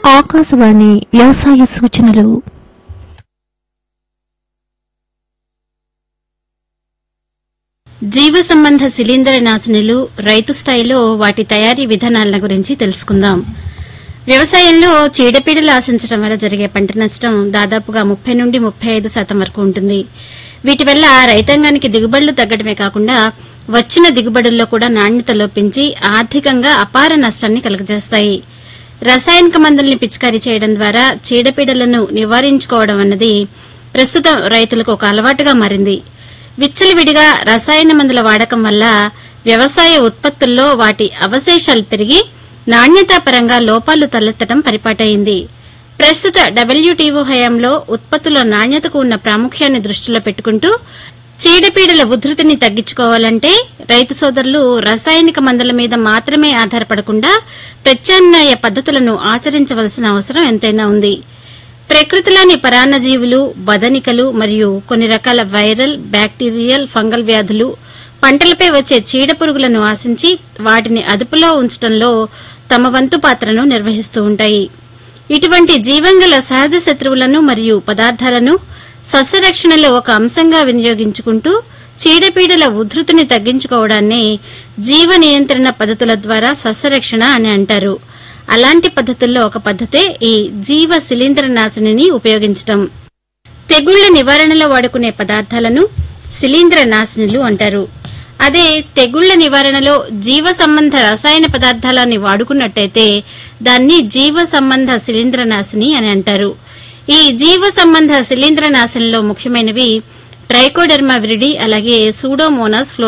ఆకాశవాణి వ్యవసాయ సూచనలు జీవ సంబంధ శిలీంద్ర నాశనులు రైతు స్థాయిలో వాటి తయారీ విధానాల గురించి తెలుసుకుందాం వ్యవసాయంలో చీడపీడలు ఆశించడం వల్ల జరిగే పంట నష్టం దాదాపుగా ముప్పై నుండి ముప్పై ఐదు శాతం వరకు ఉంటుంది వీటి వల్ల రైతాంగానికి దిగుబడులు తగ్గడమే కాకుండా వచ్చిన దిగుబడుల్లో కూడా నాణ్యత లోపించి ఆర్థికంగా అపార నష్టాన్ని కలుగజేస్తాయి రసాయనిక మందుల్ని పిచికారీ చేయడం ద్వారా చీడపీడలను నివారించుకోవడం అన్నది ప్రస్తుతం రైతులకు ఒక అలవాటుగా మారింది విచ్చలవిడిగా రసాయన మందుల వాడకం వల్ల వ్యవసాయ ఉత్పత్తుల్లో వాటి అవశేషాలు పెరిగి నాణ్యతా పరంగా లోపాలు తలెత్తడం పరిపాటైంది ప్రస్తుత డబ్ల్యూటీఓ హయాంలో ఉత్పత్తుల నాణ్యతకు ఉన్న ప్రాముఖ్యాన్ని దృష్టిలో పెట్టుకుంటూ చీడపీడల ఉధృతిని తగ్గించుకోవాలంటే రైతు సోదరులు రసాయనిక మందుల మీద మాత్రమే ఆధారపడకుండా ప్రత్యామ్నాయ పద్దతులను ఆచరించవలసిన అవసరం ఎంతైనా ఉంది ప్రకృతిలోని పరాన్నజీవులు బదనికలు మరియు కొన్ని రకాల వైరల్ బ్యాక్టీరియల్ ఫంగల్ వ్యాధులు పంటలపై వచ్చే చీడ పురుగులను ఆశించి వాటిని అదుపులో ఉంచడంలో తమ వంతు పాత్రను నిర్వహిస్తూ ఉంటాయి ఇటువంటి జీవంగల సహజ శత్రువులను మరియు పదార్థాలను సస్యరక్షణలో ఒక అంశంగా వినియోగించుకుంటూ చీడపీడల ఉధృతిని తగ్గించుకోవడాన్ని జీవ నియంత్రణ పద్ధతుల ద్వారా సస్యరక్షణ అని అంటారు అలాంటి పద్ధతుల్లో ఒక పద్ధతే ఈ జీవ శిలీంద్ర నాశినిని ఉపయోగించటం తెగుళ్ల నివారణలో వాడుకునే పదార్థాలను శిలీంద్ర నాశినులు అంటారు అదే తెగుళ్ల నివారణలో జీవ సంబంధ రసాయన పదార్థాలని వాడుకున్నట్టయితే దాన్ని జీవ సంబంధ శిలీంద్ర నాశిని అని అంటారు ఈ జీవ సంబంధ శిలీంద్ర నాశనంలో ముఖ్యమైనవి ట్రైకోడెర్మా విరిడి అలాగే సూడోమోనాస్ ఫ్లో